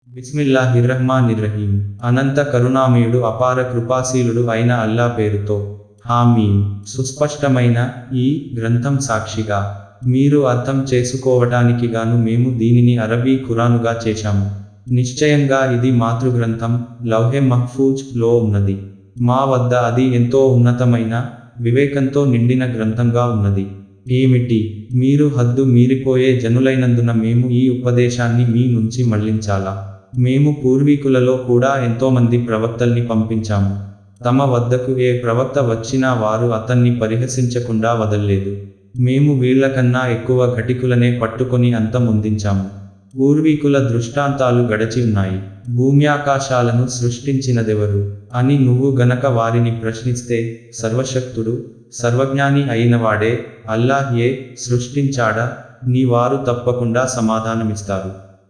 బిస్మిల్లాహిర్రహ్మానిర్రహీం అనంత కరుణామయుడు అపార కృపాశీలుడు అయిన అల్లా పేరుతో హామీం సుస్పష్టమైన ఈ గ్రంథం సాక్షిగా మీరు అర్థం చేసుకోవటానికి గాను మేము దీనిని అరబీ ఖురానుగా చేశాము నిశ్చయంగా ఇది మాతృగ్రంథం లౌహె మహ్ఫూజ్ లో ఉన్నది మా వద్ద అది ఎంతో ఉన్నతమైన వివేకంతో నిండిన గ్రంథంగా ఉన్నది ఏమిటి మీరు హద్దు మీరిపోయే జనులైనందున మేము ఈ ఉపదేశాన్ని మీ నుంచి మళ్లించాలా మేము పూర్వీకులలో కూడా ఎంతోమంది ప్రవక్తల్ని పంపించాము తమ వద్దకు ఏ ప్రవక్త వచ్చినా వారు అతన్ని పరిహసించకుండా వదల్లేదు మేము వీళ్లకన్నా ఎక్కువ ఘటికులనే పట్టుకొని అంతమొందించాము పూర్వీకుల దృష్టాంతాలు గడచి ఉన్నాయి భూమ్యాకాశాలను సృష్టించినదెవరు అని నువ్వు గనక వారిని ప్రశ్నిస్తే సర్వశక్తుడు సర్వజ్ఞాని అయినవాడే అల్లాహ్ ఏ సృష్టించాడా నీ వారు తప్పకుండా సమాధానమిస్తారు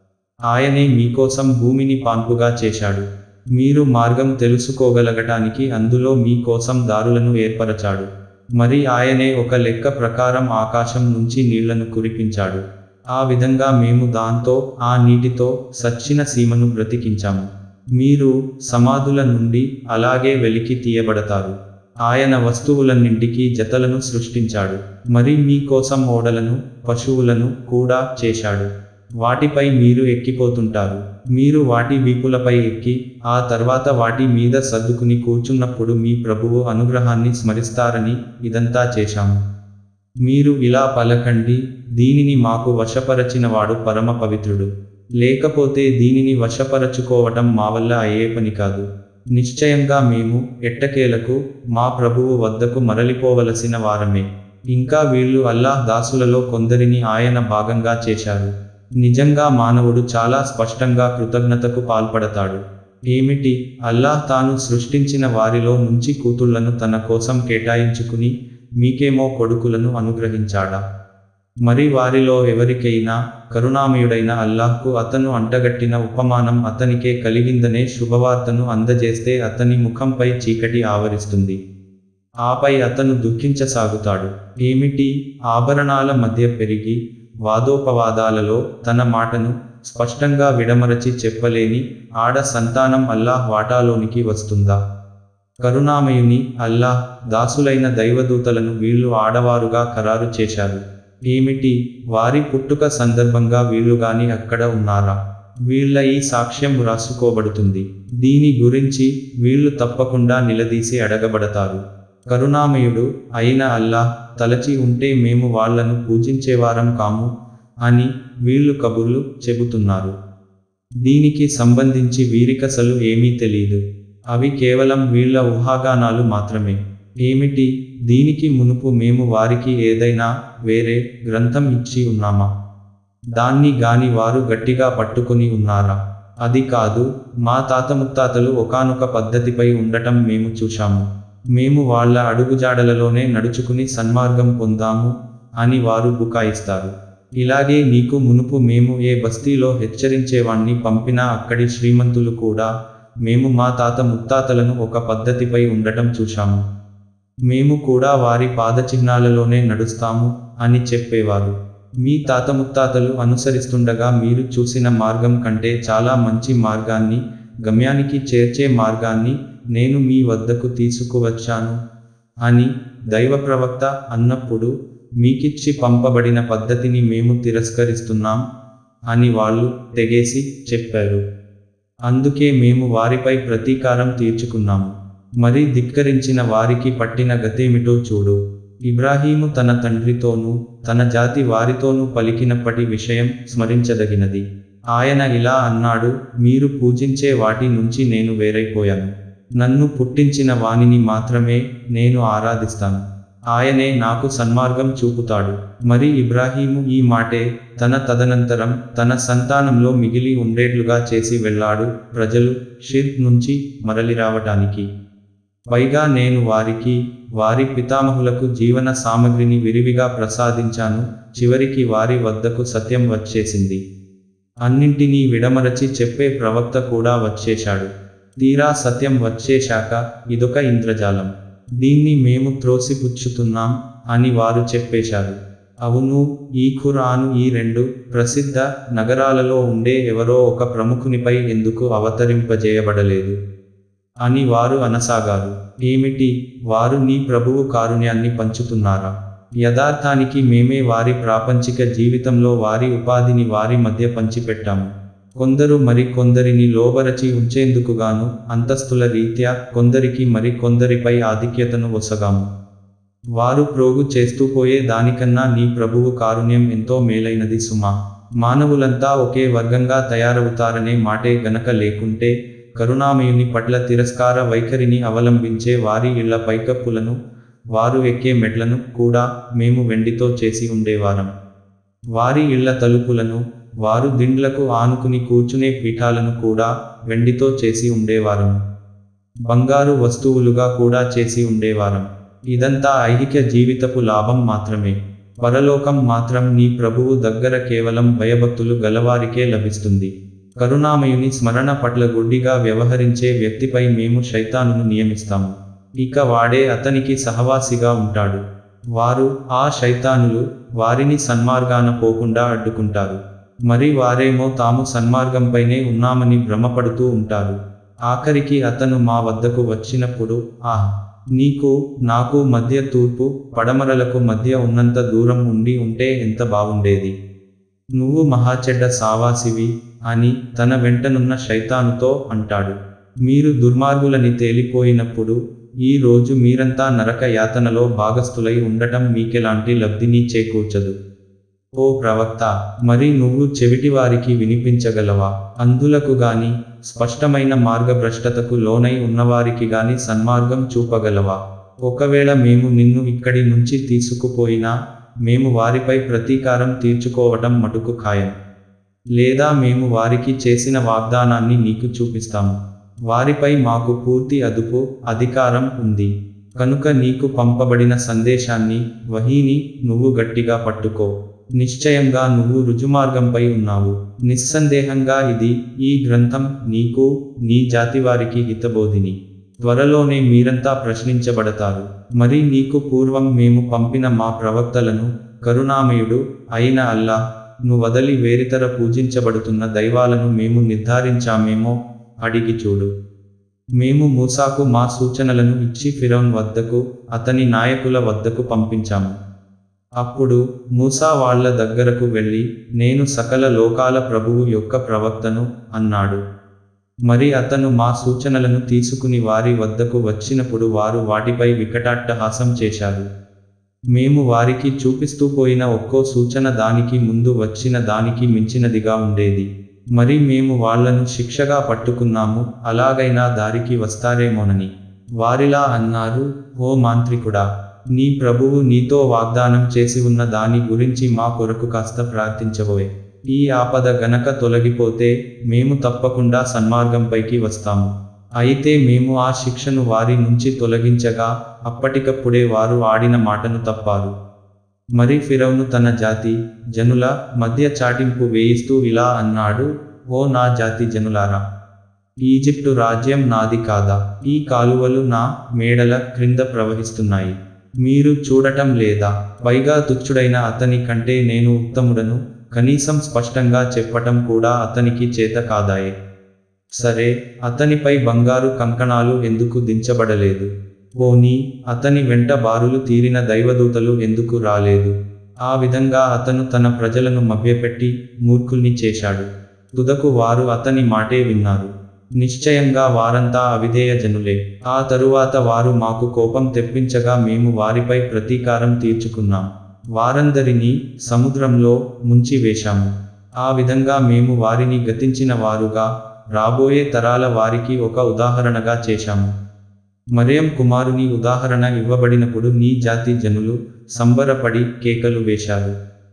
ఆయనే మీకోసం భూమిని పాన్పుగా చేశాడు మీరు మార్గం తెలుసుకోగలగటానికి అందులో మీకోసం దారులను ఏర్పరచాడు మరి ఆయనే ఒక లెక్క ప్రకారం ఆకాశం నుంచి నీళ్లను కురిపించాడు ఆ విధంగా మేము దాంతో ఆ నీటితో సచ్చిన సీమను బ్రతికించాము మీరు సమాధుల నుండి అలాగే వెలికి తీయబడతారు ఆయన వస్తువులన్నింటికీ జతలను సృష్టించాడు మరి మీకోసం ఓడలను పశువులను కూడా చేశాడు వాటిపై మీరు ఎక్కిపోతుంటారు మీరు వాటి వీపులపై ఎక్కి ఆ తర్వాత వాటి మీద సర్దుకుని కూర్చున్నప్పుడు మీ ప్రభువు అనుగ్రహాన్ని స్మరిస్తారని ఇదంతా చేశాము మీరు ఇలా పలకండి దీనిని మాకు వశపరచినవాడు పరమ పవిత్రుడు లేకపోతే దీనిని వశపరచుకోవటం మా వల్ల అయ్యే పని కాదు నిశ్చయంగా మేము ఎట్టకేలకు మా ప్రభువు వద్దకు మరలిపోవలసిన వారమే ఇంకా వీళ్ళు అల్లాహ్ దాసులలో కొందరిని ఆయన భాగంగా చేశారు నిజంగా మానవుడు చాలా స్పష్టంగా కృతజ్ఞతకు పాల్పడతాడు ఏమిటి అల్లాహ్ తాను సృష్టించిన వారిలో నుంచి కూతుళ్లను తన కోసం కేటాయించుకుని మీకేమో కొడుకులను అనుగ్రహించాడా మరి వారిలో ఎవరికైనా కరుణామయుడైన అల్లాహ్కు అతను అంటగట్టిన ఉపమానం అతనికే కలిగిందనే శుభవార్తను అందజేస్తే అతని ముఖంపై చీకటి ఆవరిస్తుంది ఆపై అతను దుఃఖించసాగుతాడు ఏమిటి ఆభరణాల మధ్య పెరిగి వాదోపవాదాలలో తన మాటను స్పష్టంగా విడమరచి చెప్పలేని ఆడ సంతానం అల్లాహ్ వాటాలోనికి వస్తుందా కరుణామయుని అల్లాహ్ దాసులైన దైవదూతలను వీళ్ళు ఆడవారుగా ఖరారు చేశారు ఏమిటి వారి పుట్టుక సందర్భంగా వీళ్ళుగాని అక్కడ ఉన్నారా వీళ్ళ ఈ సాక్ష్యం వ్రాసుకోబడుతుంది దీని గురించి వీళ్ళు తప్పకుండా నిలదీసి అడగబడతారు కరుణామయుడు అయిన అల్లాహ్ తలచి ఉంటే మేము వాళ్లను పూజించేవారం కాము అని వీళ్ళు కబుర్లు చెబుతున్నారు దీనికి సంబంధించి వీరికసలు ఏమీ తెలీదు అవి కేవలం వీళ్ళ ఊహాగానాలు మాత్రమే ఏమిటి దీనికి మునుపు మేము వారికి ఏదైనా వేరే గ్రంథం ఇచ్చి ఉన్నామా దాన్ని గాని వారు గట్టిగా పట్టుకొని ఉన్నారా అది కాదు మా తాత ముత్తాతలు ఒకానొక పద్ధతిపై ఉండటం మేము చూశాము మేము వాళ్ళ అడుగుజాడలలోనే నడుచుకుని సన్మార్గం పొందాము అని వారు బుకాయిస్తారు ఇలాగే నీకు మునుపు మేము ఏ బస్తీలో హెచ్చరించేవాణ్ణి పంపినా అక్కడి శ్రీమంతులు కూడా మేము మా తాత ముత్తాతలను ఒక పద్ధతిపై ఉండటం చూశాము మేము కూడా వారి పాదచిహ్నాలలోనే నడుస్తాము అని చెప్పేవారు మీ తాత ముత్తాతలు అనుసరిస్తుండగా మీరు చూసిన మార్గం కంటే చాలా మంచి మార్గాన్ని గమ్యానికి చేర్చే మార్గాన్ని నేను మీ వద్దకు తీసుకువచ్చాను అని దైవ ప్రవక్త అన్నప్పుడు మీకిచ్చి పంపబడిన పద్ధతిని మేము తిరస్కరిస్తున్నాం అని వాళ్ళు తెగేసి చెప్పారు అందుకే మేము వారిపై ప్రతీకారం తీర్చుకున్నాము మరి ధిక్కరించిన వారికి పట్టిన గతేమిటో చూడు ఇబ్రాహీము తన తండ్రితోనూ తన జాతి వారితోనూ పలికినప్పటి విషయం స్మరించదగినది ఆయన ఇలా అన్నాడు మీరు పూజించే వాటి నుంచి నేను వేరైపోయాను నన్ను పుట్టించిన వానిని మాత్రమే నేను ఆరాధిస్తాను ఆయనే నాకు సన్మార్గం చూపుతాడు మరి ఇబ్రాహీము ఈ మాటే తన తదనంతరం తన సంతానంలో మిగిలి ఉండేట్లుగా చేసి వెళ్ళాడు ప్రజలు షిర్క్ నుంచి మరలి రావటానికి పైగా నేను వారికి వారి పితామహులకు జీవన సామగ్రిని విరివిగా ప్రసాదించాను చివరికి వారి వద్దకు సత్యం వచ్చేసింది అన్నింటినీ విడమరచి చెప్పే ప్రవక్త కూడా వచ్చేశాడు తీరా సత్యం వచ్చేశాక ఇదొక ఇంద్రజాలం దీన్ని మేము త్రోసిపుచ్చుతున్నాం అని వారు చెప్పేశారు అవును ఈ ఖురాను ఈ రెండు ప్రసిద్ధ నగరాలలో ఉండే ఎవరో ఒక ప్రముఖునిపై ఎందుకు అవతరింపజేయబడలేదు అని వారు అనసాగారు ఏమిటి వారు నీ ప్రభువు కారుణ్యాన్ని పంచుతున్నారా యథార్థానికి మేమే వారి ప్రాపంచిక జీవితంలో వారి ఉపాధిని వారి మధ్య పంచిపెట్టాము కొందరు మరి కొందరిని లోబరచి ఉంచేందుకుగాను అంతస్తుల రీత్యా కొందరికి మరి కొందరిపై ఆధిక్యతను ఒసగాము వారు ప్రోగు చేస్తూ పోయే దానికన్నా నీ ప్రభువు కారుణ్యం ఎంతో మేలైనది సుమా మానవులంతా ఒకే వర్గంగా తయారవుతారనే మాటే గనక లేకుంటే కరుణామయుని పట్ల తిరస్కార వైఖరిని అవలంబించే వారి ఇళ్ల పైకప్పులను వారు ఎక్కే మెట్లను కూడా మేము వెండితో చేసి ఉండేవారం వారి ఇళ్ల తలుపులను వారు దిండ్లకు ఆనుకుని కూర్చునే పీఠాలను కూడా వెండితో చేసి ఉండేవారం బంగారు వస్తువులుగా కూడా చేసి ఉండేవారం ఇదంతా ఐహిక జీవితపు లాభం మాత్రమే పరలోకం మాత్రం నీ ప్రభువు దగ్గర కేవలం భయభక్తులు గలవారికే లభిస్తుంది కరుణామయుని స్మరణ పట్ల గుడ్డిగా వ్యవహరించే వ్యక్తిపై మేము శైతానును నియమిస్తాము ఇక వాడే అతనికి సహవాసిగా ఉంటాడు వారు ఆ శైతానులు వారిని సన్మార్గాన పోకుండా అడ్డుకుంటారు మరి వారేమో తాము సన్మార్గంపైనే ఉన్నామని భ్రమపడుతూ ఉంటారు ఆఖరికి అతను మా వద్దకు వచ్చినప్పుడు ఆహ్ నీకు నాకు మధ్య తూర్పు పడమరలకు మధ్య ఉన్నంత దూరం ఉండి ఉంటే ఎంత బాగుండేది నువ్వు మహాచెడ్డ సావాసివి అని తన వెంటనున్న శైతానుతో అంటాడు మీరు దుర్మార్గులని తేలిపోయినప్పుడు ఈ రోజు మీరంతా నరక యాతనలో భాగస్థులై ఉండటం మీకెలాంటి లబ్ధిని చేకూర్చదు ఓ ప్రవక్త మరి నువ్వు చెవిటివారికి వినిపించగలవా అంధులకు గాని స్పష్టమైన మార్గభ్రష్టతకు లోనై ఉన్నవారికి గాని సన్మార్గం చూపగలవా ఒకవేళ మేము నిన్ను ఇక్కడి నుంచి తీసుకుపోయినా మేము వారిపై ప్రతీకారం తీర్చుకోవటం మటుకు ఖాయం లేదా మేము వారికి చేసిన వాగ్దానాన్ని నీకు చూపిస్తాము వారిపై మాకు పూర్తి అదుపు అధికారం ఉంది కనుక నీకు పంపబడిన సందేశాన్ని వహీని నువ్వు గట్టిగా పట్టుకో నిశ్చయంగా నువ్వు రుజుమార్గంపై ఉన్నావు నిస్సందేహంగా ఇది ఈ గ్రంథం నీకు నీ జాతివారికి హితబోధిని త్వరలోనే మీరంతా ప్రశ్నించబడతారు మరి నీకు పూర్వం మేము పంపిన మా ప్రవక్తలను కరుణామయుడు అయిన అల్లా ను వదలి వేరితర పూజించబడుతున్న దైవాలను మేము నిర్ధారించామేమో అడిగి చూడు మేము మూసాకు మా సూచనలను ఇచ్చి ఫిరౌన్ వద్దకు అతని నాయకుల వద్దకు పంపించాము అప్పుడు మూసా వాళ్ళ దగ్గరకు వెళ్ళి నేను సకల లోకాల ప్రభువు యొక్క ప్రవక్తను అన్నాడు మరి అతను మా సూచనలను తీసుకుని వారి వద్దకు వచ్చినప్పుడు వారు వాటిపై వికటాట్టహాసం చేశారు మేము వారికి చూపిస్తూ పోయిన ఒక్కో సూచన దానికి ముందు వచ్చిన దానికి మించినదిగా ఉండేది మరి మేము వాళ్లను శిక్షగా పట్టుకున్నాము అలాగైనా దారికి వస్తారేమోనని వారిలా అన్నారు ఓ మాంత్రికుడా నీ ప్రభువు నీతో వాగ్దానం చేసి ఉన్న దాని గురించి మా కొరకు కాస్త ప్రార్థించబోయే ఈ ఆపద గనక తొలగిపోతే మేము తప్పకుండా సన్మార్గంపైకి వస్తాము అయితే మేము ఆ శిక్షను వారి నుంచి తొలగించగా అప్పటికప్పుడే వారు ఆడిన మాటను తప్పారు మరి ఫిరౌను తన జాతి జనుల మధ్య చాటింపు వేయిస్తూ ఇలా అన్నాడు ఓ నా జాతి జనులారా ఈజిప్టు రాజ్యం నాది కాదా ఈ కాలువలు నా మేడల క్రింద ప్రవహిస్తున్నాయి మీరు చూడటం లేదా పైగా తుచ్చుడైన అతని కంటే నేను ఉత్తముడను కనీసం స్పష్టంగా చెప్పటం కూడా అతనికి చేత కాదాయే సరే అతనిపై బంగారు కంకణాలు ఎందుకు దించబడలేదు పోనీ అతని వెంట బారులు తీరిన దైవదూతలు ఎందుకు రాలేదు ఆ విధంగా అతను తన ప్రజలను మభ్యపెట్టి మూర్ఖుల్ని చేశాడు తుదకు వారు అతని మాటే విన్నారు నిశ్చయంగా వారంతా అవిధేయ జనులే ఆ తరువాత వారు మాకు కోపం తెప్పించగా మేము వారిపై ప్రతీకారం తీర్చుకున్నాం వారందరినీ సముద్రంలో ముంచి వేశాము ఆ విధంగా మేము వారిని గతించిన వారుగా రాబోయే తరాల వారికి ఒక ఉదాహరణగా చేశాము మరియం కుమారుని ఉదాహరణ ఇవ్వబడినప్పుడు నీ జాతి జనులు సంబరపడి కేకలు వేశారు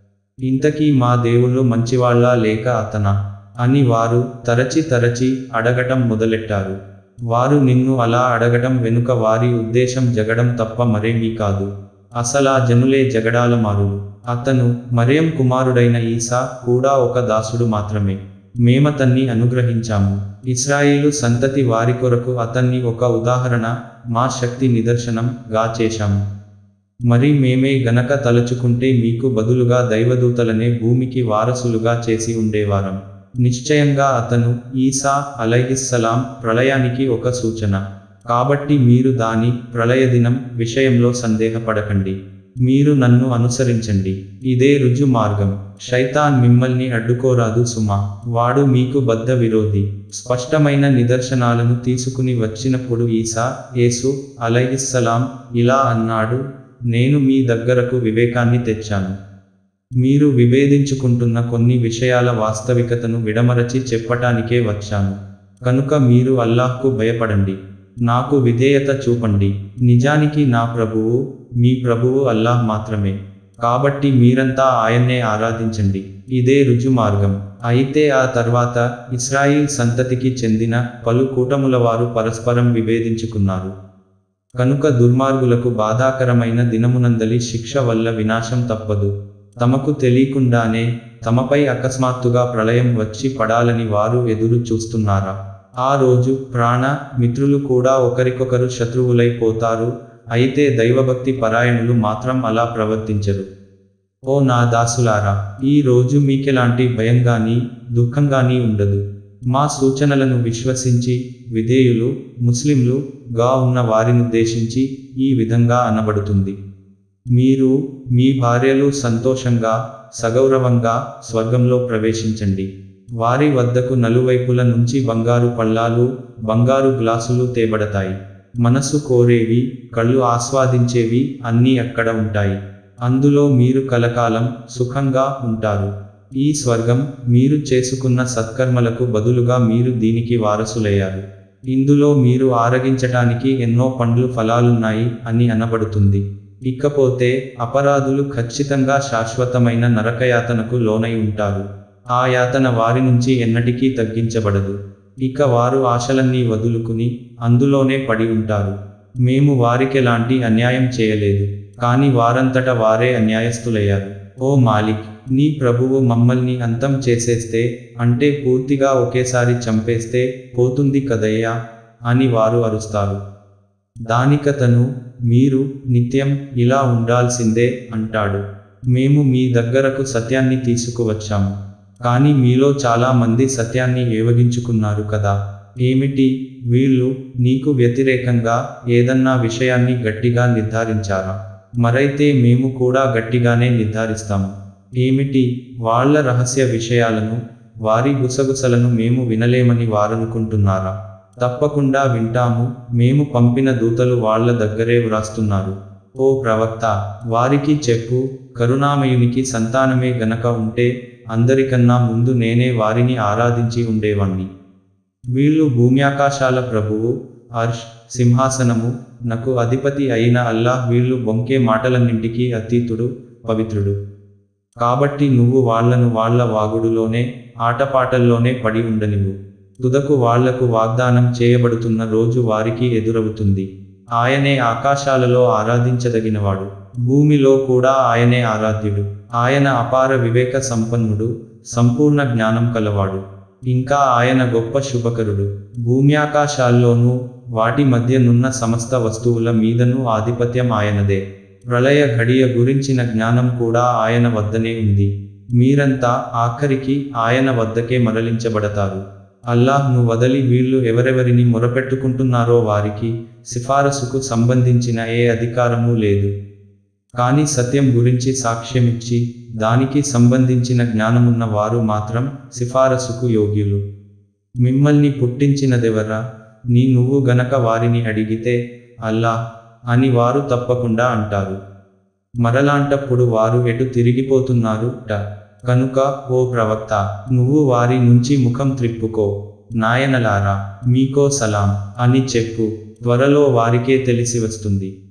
ఇంతకీ మా దేవుళ్ళు మంచివాళ్ళా లేక అతనా అని వారు తరచి తరచి అడగటం మొదలెట్టారు వారు నిన్ను అలా అడగటం వెనుక వారి ఉద్దేశం జగడం తప్ప మరేమీ కాదు అసలా జనులే జగడాల మారులు అతను మరియం కుమారుడైన ఈసా కూడా ఒక దాసుడు మాత్రమే మేమతన్ని అనుగ్రహించాము ఇస్రాయేలు సంతతి వారి కొరకు అతన్ని ఒక ఉదాహరణ మా శక్తి నిదర్శనం గా చేశాము మరి మేమే గనక తలచుకుంటే మీకు బదులుగా దైవదూతలనే భూమికి వారసులుగా చేసి ఉండేవారం నిశ్చయంగా అతను ఈసా అలైహిస్సలాం ప్రళయానికి ఒక సూచన కాబట్టి మీరు దాని ప్రళయదినం విషయంలో సందేహపడకండి మీరు నన్ను అనుసరించండి ఇదే రుజు మార్గం శైతాన్ మిమ్మల్ని అడ్డుకోరాదు సుమా వాడు మీకు బద్ధ విరోధి స్పష్టమైన నిదర్శనాలను తీసుకుని వచ్చినప్పుడు ఈసా యేసు అలైహిస్సలాం ఇలా అన్నాడు నేను మీ దగ్గరకు వివేకాన్ని తెచ్చాను మీరు విభేదించుకుంటున్న కొన్ని విషయాల వాస్తవికతను విడమరచి చెప్పటానికే వచ్చాను కనుక మీరు అల్లాహ్కు భయపడండి నాకు విధేయత చూపండి నిజానికి నా ప్రభువు మీ ప్రభువు అల్లాహ్ మాత్రమే కాబట్టి మీరంతా ఆయన్నే ఆరాధించండి ఇదే రుజు మార్గం అయితే ఆ తర్వాత ఇస్రాయిల్ సంతతికి చెందిన పలు కూటముల వారు పరస్పరం విభేదించుకున్నారు కనుక దుర్మార్గులకు బాధాకరమైన దినమునందలి శిక్ష వల్ల వినాశం తప్పదు తమకు తెలియకుండానే తమపై అకస్మాత్తుగా ప్రళయం వచ్చి పడాలని వారు ఎదురు చూస్తున్నారా ఆ రోజు ప్రాణ మిత్రులు కూడా ఒకరికొకరు శత్రువులైపోతారు అయితే దైవభక్తి పరాయణులు మాత్రం అలా ప్రవర్తించరు ఓ నా దాసులారా ఈ రోజు మీకెలాంటి భయంగాని దుఃఖంగాని ఉండదు మా సూచనలను విశ్వసించి విధేయులు ముస్లింలు గా ఉన్న వారినుద్దేశించి ఈ విధంగా అనబడుతుంది మీరు మీ భార్యలు సంతోషంగా సగౌరవంగా స్వర్గంలో ప్రవేశించండి వారి వద్దకు నలువైపుల నుంచి బంగారు పళ్ళాలు బంగారు గ్లాసులు తేబడతాయి మనసు కోరేవి కళ్ళు ఆస్వాదించేవి అన్నీ అక్కడ ఉంటాయి అందులో మీరు కలకాలం సుఖంగా ఉంటారు ఈ స్వర్గం మీరు చేసుకున్న సత్కర్మలకు బదులుగా మీరు దీనికి వారసులయ్యారు ఇందులో మీరు ఆరగించటానికి ఎన్నో పండ్లు ఫలాలున్నాయి అని అనబడుతుంది ఇకపోతే అపరాధులు ఖచ్చితంగా శాశ్వతమైన నరకయాతనకు లోనై ఉంటారు ఆ యాతన వారి నుంచి ఎన్నటికీ తగ్గించబడదు ఇక వారు ఆశలన్నీ వదులుకుని అందులోనే పడి ఉంటారు మేము వారికెలాంటి అన్యాయం చేయలేదు కాని వారంతట వారే అన్యాయస్తులయ్యారు ఓ మాలిక్ నీ ప్రభువు మమ్మల్ని అంతం చేసేస్తే అంటే పూర్తిగా ఒకేసారి చంపేస్తే పోతుంది కదయ్యా అని వారు అరుస్తారు దానికతను మీరు నిత్యం ఇలా ఉండాల్సిందే అంటాడు మేము మీ దగ్గరకు సత్యాన్ని తీసుకువచ్చాము కానీ మీలో చాలా మంది సత్యాన్ని ఏవగించుకున్నారు కదా ఏమిటి వీళ్ళు నీకు వ్యతిరేకంగా ఏదన్నా విషయాన్ని గట్టిగా నిర్ధారించారా మరైతే మేము కూడా గట్టిగానే నిర్ధారిస్తాము ఏమిటి వాళ్ళ రహస్య విషయాలను వారి గుసగుసలను మేము వినలేమని వారనుకుంటున్నారా తప్పకుండా వింటాము మేము పంపిన దూతలు వాళ్ళ దగ్గరే వ్రాస్తున్నారు ఓ ప్రవక్త వారికి చెప్పు కరుణామయునికి సంతానమే గనక ఉంటే అందరికన్నా ముందు నేనే వారిని ఆరాధించి ఉండేవాణ్ణి వీళ్ళు భూమ్యాకాశాల ప్రభువు అర్ష్ సింహాసనము నకు అధిపతి అయిన అల్లాహ్ వీళ్ళు బొంకే మాటలన్నింటికీ అతీతుడు పవిత్రుడు కాబట్టి నువ్వు వాళ్లను వాళ్ళ వాగుడులోనే ఆటపాటల్లోనే పడి ఉండనివ్వు తుదకు వాళ్లకు వాగ్దానం చేయబడుతున్న రోజు వారికి ఎదురవుతుంది ఆయనే ఆకాశాలలో ఆరాధించదగినవాడు భూమిలో కూడా ఆయనే ఆరాధ్యుడు ఆయన అపార వివేక సంపన్నుడు సంపూర్ణ జ్ఞానం కలవాడు ఇంకా ఆయన గొప్ప శుభకరుడు భూమ్యాకాశాల్లోనూ వాటి మధ్య నున్న సమస్త వస్తువుల మీదనూ ఆధిపత్యం ఆయనదే ప్రళయ ఘడియ గురించిన జ్ఞానం కూడా ఆయన వద్దనే ఉంది మీరంతా ఆఖరికి ఆయన వద్దకే మరలించబడతారు అల్లాహ్ను వదలి వీళ్ళు ఎవరెవరిని మొరపెట్టుకుంటున్నారో వారికి సిఫారసుకు సంబంధించిన ఏ అధికారమూ లేదు కానీ సత్యం గురించి సాక్ష్యమిచ్చి దానికి సంబంధించిన జ్ఞానమున్న వారు మాత్రం సిఫారసుకు యోగ్యులు మిమ్మల్ని పుట్టించినదెవరా నీ నువ్వు గనక వారిని అడిగితే అల్లా అని వారు తప్పకుండా అంటారు మరలాంటప్పుడు వారు ఎటు తిరిగిపోతున్నారు ట కనుక ఓ ప్రవక్త నువ్వు వారి నుంచి ముఖం త్రిప్పుకో నాయనలారా మీకో సలాం అని చెప్పు త్వరలో వారికే తెలిసి వస్తుంది